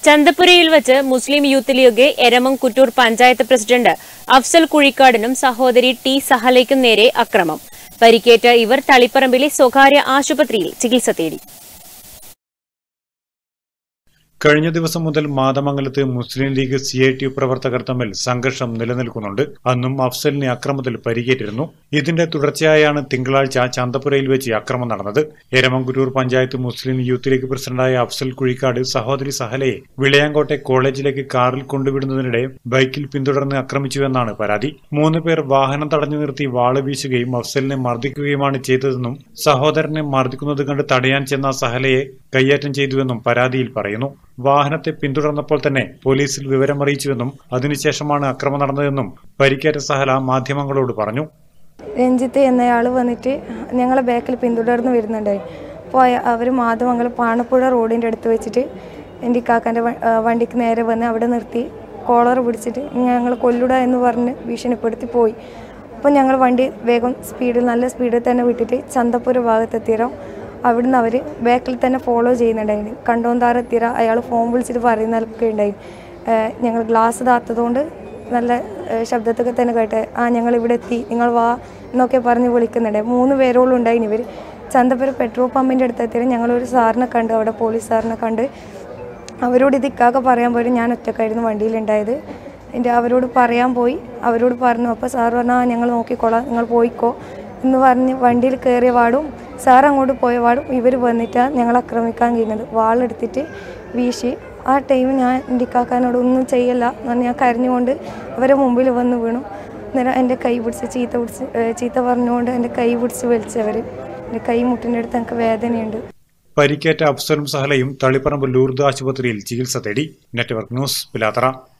ചന്തപുരയിൽ വച്ച് മുസ്ലിം യൂത്ത് ലീഗ് എരമം കുറ്റൂർ പഞ്ചായത്ത് പ്രസിഡന്റ് അഫ്സൽ കുഴിക്കാടിനും സഹോദരി ടി സഹലയ്ക്കും നേരെ അക്രമം പരിക്കേറ്റ ഇവർ തളിപ്പറമ്പിലെ സ്വകാര്യ ആശുപത്രിയിൽ ചികിത്സ തേടി കഴിഞ്ഞ ദിവസം മുതൽ മാതമംഗലത്ത് Muslim League C I T പ്രവർത്തകർ തമ്മിൽ സംഘർഷം നിലനിൽക്കുന്നുണ്ട് അന്നും അഫ്സലിന് അക്രമത്തിൽ പരിക്കേറ്റിരുന്നു ഇതിന്റെ തുടർച്ചയായാണ് തിങ്കളാഴ്ച ചന്തപുരയിൽ വെച്ച് അക്രമം നടന്നത് എരമംകുറ്റൂർ പഞ്ചായത്ത് മുസ്ലിം യൂത്ത് ലീഗ് പ്രസിഡന്റായ അഫ്സൽ കുഴിക്കാട് സഹോദരി സഹലയെ വിളയാങ്കോട്ടെ കോളേജിലേക്ക് കാറിൽ കൊണ്ടുവിടുന്നതിനിടെ ബൈക്കിൽ പിന്തുടർന്ന് ആക്രമിച്ചുവെന്നാണ് പരാതി മൂന്ന് പേർ വാഹനം തടഞ്ഞു നിർത്തി വാള് വീശുകയും അഫ്സലിനെ മർദ്ദിക്കുകയുമാണ് ചെയ്തതെന്നും സഹോദരനെ മർദ്ദിക്കുന്നത് കണ്ട് തടയാൻ ചെന്ന സഹലയെ കയ്യേറ്റം ചെയ്തുവെന്നും പരാതിയിൽ പറയുന്നു വാഹനത്തെ പിന്തുടർന്നപ്പോൾ തന്നെ പോലീസിൽ വിവരമറിയിച്ചുവെന്നും അതിനുശേഷമാണ് അക്രമം നടന്നതെന്നും പരിക്കേറ്റ സഹല മാധ്യമങ്ങളോട് പറഞ്ഞു രഞ്ജിത്ത് എന്നയാൾ വന്നിട്ട് ഞങ്ങളെ ബാക്കിൽ പിന്തുടർന്ന് വരുന്നുണ്ടായി പോയ അവർ മാധമംഗലം പാണപ്പുഴ റോഡിൻ്റെ അടുത്ത് വെച്ചിട്ട് എൻ്റെ കാക്കാൻ്റെ വണ്ടിക്ക് നേരെ വന്ന് അവിടെ നിർത്തി കോളർ പിടിച്ചിട്ട് ഞങ്ങൾ കൊല്ലുട എന്ന് പറഞ്ഞ് ഭീഷണിപ്പെടുത്തി പോയി അപ്പോൾ ഞങ്ങൾ വണ്ടി വേഗം സ്പീഡിൽ നല്ല സ്പീഡിൽ തന്നെ വിട്ടിട്ട് ചന്തപ്പുര ഭാഗത്തെത്തിയറോ അവിടുന്ന് അവർ ബാക്കിൽ തന്നെ ഫോളോ ചെയ്യുന്നുണ്ടായിരുന്നു കണ്ടോന്താറെത്തിയറ അയാൾ ഫോൺ വിളിച്ചിട്ട് പറയുന്നതൊക്കെ ഉണ്ടായി ഏഹ് ഞങ്ങൾ ഗ്ലാസ് താത്തതുകൊണ്ട് നല്ല ഏഹ് ശബ്ദത്തൊക്കെ തന്നെ കേട്ടെ ആ ഞങ്ങൾ ഇവിടെ എത്തി നിങ്ങൾ വാ എന്നൊക്കെ പറഞ്ഞ് വിളിക്കുന്നുണ്ട് മൂന്ന് പേരോളം ഉണ്ടായിന് ഇവർ ചന്തപ്പുര പെട്രോൾ പമ്പിൻ്റെ അടുത്ത് എത്തിയാൽ ഞങ്ങളൊരു സാറിനെ കണ്ട് അവിടെ പോലീസ് സാറിനെ കണ്ട് അവരോട് ഇത് ഇക്കാക്ക പറയാൻ പോയിട്ട് ഞാൻ ഒറ്റക്കായിരുന്നു വണ്ടിയിലുണ്ടായത് എൻ്റെ അവരോട് പറയാൻ പോയി അവരോട് പറഞ്ഞു അപ്പോൾ സാർ പറഞ്ഞാൽ ആ ഞങ്ങൾ നോക്കിക്കോളാം നിങ്ങൾ പോയിക്കോ എന്ന് പറഞ്ഞ് വണ്ടിയിൽ കയറിയ പാടും സാർ അങ്ങോട്ട് പോയ പാടും ഇവർ വന്നിട്ടാണ് ഞങ്ങൾ ആക്രമിക്കാൻ കഴിയുന്നത് വാളെടുത്തിട്ട് വീശി ആ ടൈം ഞാൻ എൻ്റെ ഇക്കാക്കാനോട് ഒന്നും ചെയ്യല്ല എന്ന് പറഞ്ഞ് ഞാൻ കരഞ്ഞുകൊണ്ട് അവരെ മുമ്പിൽ വന്ന് വീണു അന്നേരം എൻ്റെ കൈ പിടിച്ച് ചീത്ത പിടിച്ച് ഏഹ് ചീത്ത പറഞ്ഞുകൊണ്ട് എൻ്റെ കൈ പിടിച്ച് വലിച്ചവർ എൻ്റെ കൈ മുട്ടിൻ്റെ അടുത്ത് എനിക്ക് വേദനയുണ്ട് പരിക്കേറ്റ അഫ്സലും സഹലയും തളിപ്പറമ്പ് ലൂർദ് ആശുപത്രിയിൽ ചികിത്സ തേടി നെറ്റ്വർക്ക് ന്യൂസ് പിലാത്തറ